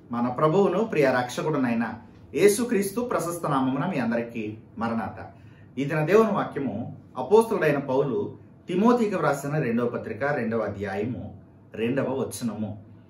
మన ప్రభువును ప్రియ రక్షకుడునైన యేసుక్రీస్తు ప్రశస్త నామమున మీ అందరికీ మరణాత ఈ దిన దేవుని వాక్యము అపోస్తుడైన పౌలు తిమోతికి వ్రాసిన రెండవ పత్రిక రెండవ అధ్యాయము రెండవ వచనము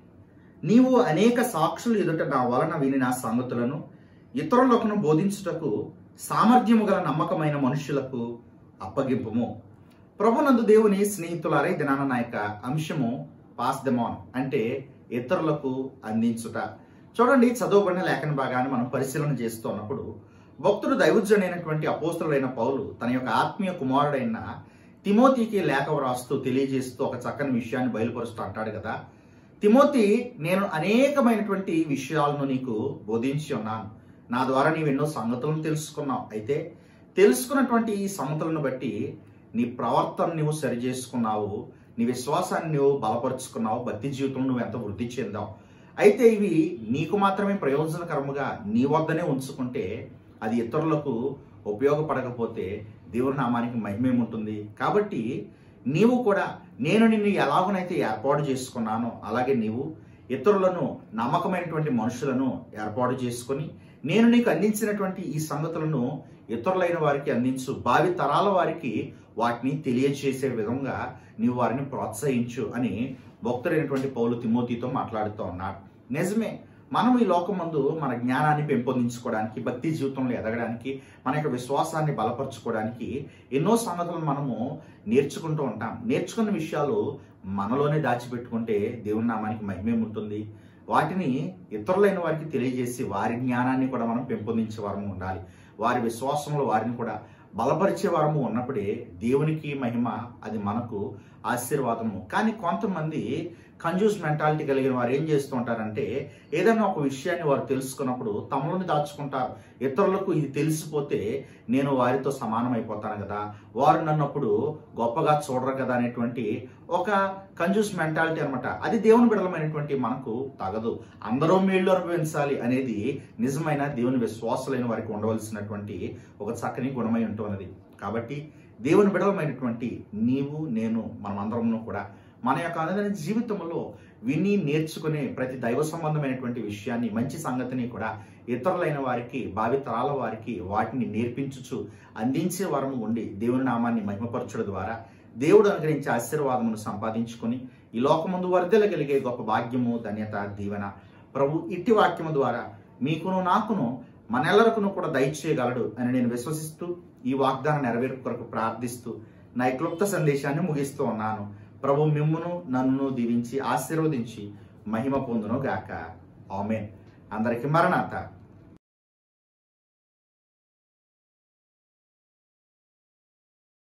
నీవు అనేక సాక్షులు ఎదుట నా వలన వినిన సంగతులను ఇతరులకు బోధించుటకు సామర్థ్యము గల నమ్మకమైన మనుషులకు అప్పగింపుము ప్రభునందు దేవుని స్నేహితులారే దినాన నా యొక్క అంశము పాస్ దెమాన్ అంటే ఇతరులకు అందించుట చూడండి చదవబడిన లేఖన భాగాన్ని మనం పరిశీలన చేస్తున్నప్పుడు భక్తుడు దైవజ్ఞుడైనటువంటి అపోస్తుడైన పౌలు తన యొక్క ఆత్మీయ కుమారుడైన తిమోతికి లేఖ వ్రాస్తూ తెలియజేస్తూ ఒక చక్కని విషయాన్ని బయలుపరుస్తూ అంటాడు కదా తిమోతి నేను అనేకమైనటువంటి విషయాలను నీకు బోధించి ఉన్నాను నా ద్వారా నీవు ఎన్నో సంగతులను తెలుసుకున్నావు అయితే తెలుసుకున్నటువంటి ఈ సంగతులను బట్టి నీ ప్రవర్తన నువ్వు సరి చేసుకున్నావు నీ విశ్వాసాన్ని నువ్వు బలపరుచుకున్నావు భక్తి జీవితం నువ్వు ఎంత వృద్ధి చెందావు అయితే ఇవి నీకు మాత్రమే ప్రయోజనకరముగా నీ వద్దనే ఉంచుకుంటే అది ఇతరులకు ఉపయోగపడకపోతే దేవుని నామానికి మహిమేముంటుంది కాబట్టి నీవు కూడా నేను నిన్ను ఎలాగనైతే ఏర్పాటు చేసుకున్నానో అలాగే నీవు ఇతరులను నమ్మకమైనటువంటి మనుషులను ఏర్పాటు చేసుకొని నేను నీకు అందించినటువంటి ఈ సంగతులను ఇతరులైన వారికి అందించు భావి తరాల వారికి వాటిని తెలియజేసే విధంగా నీవు వారిని ప్రోత్సహించు అని భక్తుడైనటువంటి పౌలు తిమోతితో మాట్లాడుతూ ఉన్నాడు నిజమే మనం ఈ లోకమందు మన జ్ఞానాన్ని పెంపొందించుకోవడానికి భక్తి జీవితంలో ఎదగడానికి మన యొక్క విశ్వాసాన్ని బలపరచుకోవడానికి ఎన్నో సంగతులను మనము నేర్చుకుంటూ ఉంటాం నేర్చుకున్న విషయాలు మనలోనే దాచిపెట్టుకుంటే దేవుని నామానికి మహిమేం ఉంటుంది వాటిని ఇతరులైన వారికి తెలియజేసి వారి జ్ఞానాన్ని కూడా మనం పెంపొందించే వారము ఉండాలి వారి విశ్వాసంలో వారిని కూడా బలపరిచే వారము ఉన్నప్పుడే దేవునికి మహిమ అది మనకు ఆశీర్వాదము కానీ కొంతమంది కంజూస్ మెంటాలిటీ కలిగిన వారు ఏం చేస్తూ ఉంటారంటే ఏదైనా ఒక విషయాన్ని వారు తెలుసుకున్నప్పుడు తమలోని దాచుకుంటారు ఇతరులకు ఇది తెలిసిపోతే నేను వారితో సమానం అయిపోతాను కదా వారు నన్నప్పుడు గొప్పగా చూడరు కదా అనేటువంటి ఒక కంజూస్ మెంటాలిటీ అనమాట అది దేవుని బిడలమైనటువంటి మనకు తగదు అందరూ మేళ్ళు అనుభవించాలి అనేది నిజమైన దేవుని విశ్వాసులైన వారికి ఉండవలసినటువంటి ఒక చక్కని గుణమై ఉంటున్నది కాబట్టి దేవుని బిడలమైనటువంటి నీవు నేను మనమందరము కూడా మన యొక్క అనుదిన జీవితంలో విని నేర్చుకునే ప్రతి దైవ సంబంధమైనటువంటి విషయాన్ని మంచి సంగతిని కూడా ఇతరులైన వారికి భావి తరాల వారికి వాటిని నేర్పించుచు అందించే వరము ఉండి దేవుని నామాన్ని మహిమపరచడం ద్వారా దేవుడు అనుగ్రహించే ఆశీర్వాదమును సంపాదించుకొని ఈ లోకముందు వర్ధలగలిగే గొప్ప భాగ్యము ధన్యత దీవెన ప్రభు ఇట్టి వాక్యము ద్వారా మీకును నాకును మనెల్లరకును కూడా దయచేయగలడు అని నేను విశ్వసిస్తూ ఈ వాగ్దానం నెరవేర్పు కొరకు ప్రార్థిస్తూ నా ఈ క్లుప్త సందేశాన్ని ముగిస్తూ ఉన్నాను ప్రభు మిమ్మును నన్ను దీవించి ఆశీర్వదించి మహిమ పొందును గాక ఆమెన్ అందరికి మరణాత